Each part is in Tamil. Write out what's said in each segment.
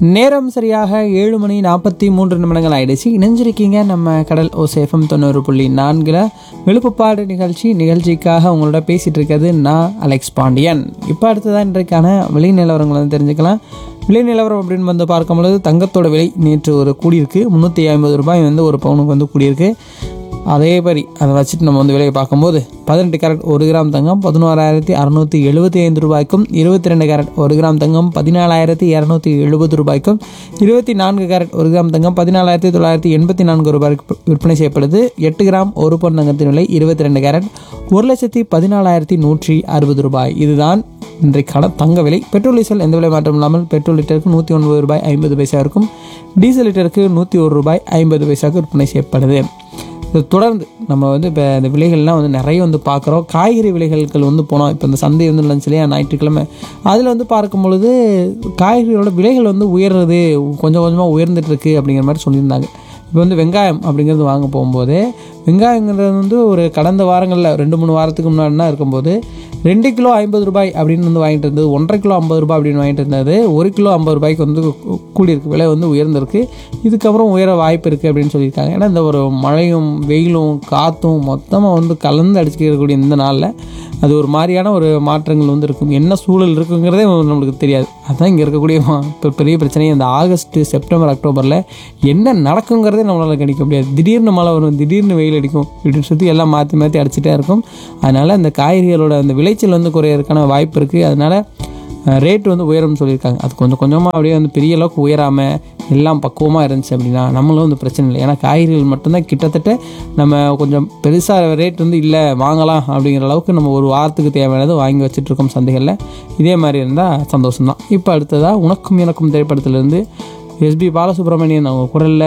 நேரம் சரியாக ஏழு மணி நாற்பத்தி மூன்று நிமிடங்கள் ஆயிடுச்சு இணைஞ்சிருக்கீங்க நம்ம கடல் ஓசேஃபம் தொண்ணூறு புள்ளி நான்கில் விழுப்புப்பாடு நிகழ்ச்சி நிகழ்ச்சிக்காக உங்களோட பேசிகிட்டு இருக்கிறது நான் அலெக்ஸ் பாண்டியன் இப்போ அடுத்ததான் இன்றைக்கான விலை நிலவரங்களை வந்து தெரிஞ்சுக்கலாம் விலை நிலவரம் அப்படின்னு வந்து பார்க்கும்பொழுது தங்கத்தோட விலை நேற்று ஒரு கூடியிருக்கு முந்நூற்றி ஐம்பது ரூபாய் வந்து ஒரு பவுனுக்கு வந்து கூடியிருக்கு அதே மாதிரி அதை வச்சுட்டு நம்ம வந்து விலையை பார்க்கும்போது பதினெட்டு கேரட் ஒரு கிராம் தங்கம் பதினோராயிரத்தி அறநூற்றி எழுபத்தி ஐந்து ரூபாய்க்கும் இருபத்தி ரெண்டு கேரட் ஒரு கிராம் தங்கம் பதினாலாயிரத்தி இரநூத்தி எழுபது ரூபாய்க்கும் இருபத்தி நான்கு கேரட் ஒரு கிராம் தங்கம் பதினாலாயிரத்தி தொள்ளாயிரத்தி எண்பத்தி நான்கு ரூபாய்க்கு விற்பனை செய்யப்படுது எட்டு கிராம் ஒரு பவுன் தங்கத்தின் விலை இருபத்தி ரெண்டு கேரட் ஒரு லட்சத்தி பதினாலாயிரத்தி நூற்றி அறுபது ரூபாய் இதுதான் இன்றைக்கான தங்க விலை பெட்ரோல் டீசல் எந்த விலை மாற்றம் இல்லாமல் பெட்ரோல் லிட்டருக்கு நூற்றி ஒன்பது ரூபாய் ஐம்பது பைசா இருக்கும் டீசல் லிட்டருக்கு நூற்றி ஒரு ரூபாய் ஐம்பது பைசாவுக்கு விற்பனை செய்யப்படுது இது தொடர்ந்து நம்ம வந்து இப்போ இந்த விலைகள்லாம் வந்து நிறைய வந்து பார்க்குறோம் காய்கறி விலைகள் வந்து போனோம் இப்போ இந்த சந்தை வந்து இருந்துச்சு இல்லையா ஞாயிற்றுக்கிழமை அதில் வந்து பார்க்கும் பொழுது காய்கறிகளோட விலைகள் வந்து உயர்றது கொஞ்சம் கொஞ்சமாக உயர்ந்துட்டு இருக்கு அப்படிங்கிற மாதிரி சொல்லியிருந்தாங்க இப்போ வந்து வெங்காயம் அப்படிங்கிறது வாங்க போகும்போது வெங்காயங்கிறது வந்து ஒரு கடந்த வாரங்களில் ரெண்டு மூணு வாரத்துக்கு முன்னாடினா இருக்கும்போது ரெண்டு கிலோ ஐம்பது ரூபாய் அப்படின்னு வந்து வாங்கிட்டு இருந்தது ஒன்றரை கிலோ ஐம்பது ரூபாய் அப்படின்னு வாங்கிட்டு இருந்தது ஒரு கிலோ ஐம்பது ரூபாய்க்கு வந்து கூ- கூடியிருக்கு விலை வந்து உயர்ந்திருக்கு இதுக்கப்புறம் உயர வாய்ப்பு இருக்குது அப்படின்னு சொல்லியிருக்காங்க ஏன்னா இந்த ஒரு மழையும் வெயிலும் காற்றும் மொத்தமாக வந்து கலந்து அடிச்சுக்கக்கூடிய இந்த நாளில் அது ஒரு மாதிரியான ஒரு மாற்றங்கள் வந்து இருக்கும் என்ன சூழல் இருக்குங்கிறதே நம்மளுக்கு தெரியாது அதுதான் இங்கே இருக்கக்கூடிய மா- பெ- பெரிய பிரச்சனை இந்த ஆகஸ்ட் செப்டம்பர் அக்டோபரில் என்ன நடக்குங்கிறதே நம்மளால் கணிக்க முடியாது திடீர்னு மழை வரும் திடீர்னு வெயில் அடிக்கும் இப்படின்னு சுற்றி எல்லாம் மாற்றி மாற்றி அடிச்சிட்டே இருக்கும் அதனால் இந்த காய்கறிகளோட அந்த விளைச்சல் வந்து குறையறதுக்கான வாய்ப்பு இருக்குது அதனால் ரேட் வந்து உயரும்னு சொல்லியிருக்காங்க அது கொஞ்சம் கொஞ்சமாக அப்படியே வந்து பெரிய அளவுக்கு உயராமல் எல்லாம் பக்குவமாக இருந்துச்சு அப்படின்னா நம்மளும் வந்து பிரச்சனை இல்லை ஏன்னா காய்கறிகள் மட்டும்தான் கிட்டத்தட்ட நம்ம கொஞ்சம் பெருசாக ரேட் வந்து இல்லை வாங்கலாம் அப்படிங்கிற அளவுக்கு நம்ம ஒரு வாரத்துக்கு தேவையானது வாங்கி வச்சுட்ருக்கோம் சந்தைகளில் இதே மாதிரி இருந்தால் சந்தோஷம்தான் இப்போ அடுத்ததாக உனக்கும் எனக்கும் திரைப்படத்திலேருந்து எஸ்பி பாலசுப்ரமணியன் அவங்க குரலில்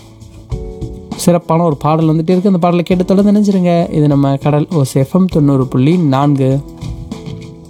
சிறப்பான ஒரு பாடல் வந்துட்டு இருக்கு அந்த பாடலை கேட்டு தொடர்ந்து நினைச்சிருங்க இது நம்ம கடல் ஓ எஃப்எம் தொண்ணூறு புள்ளி நான்கு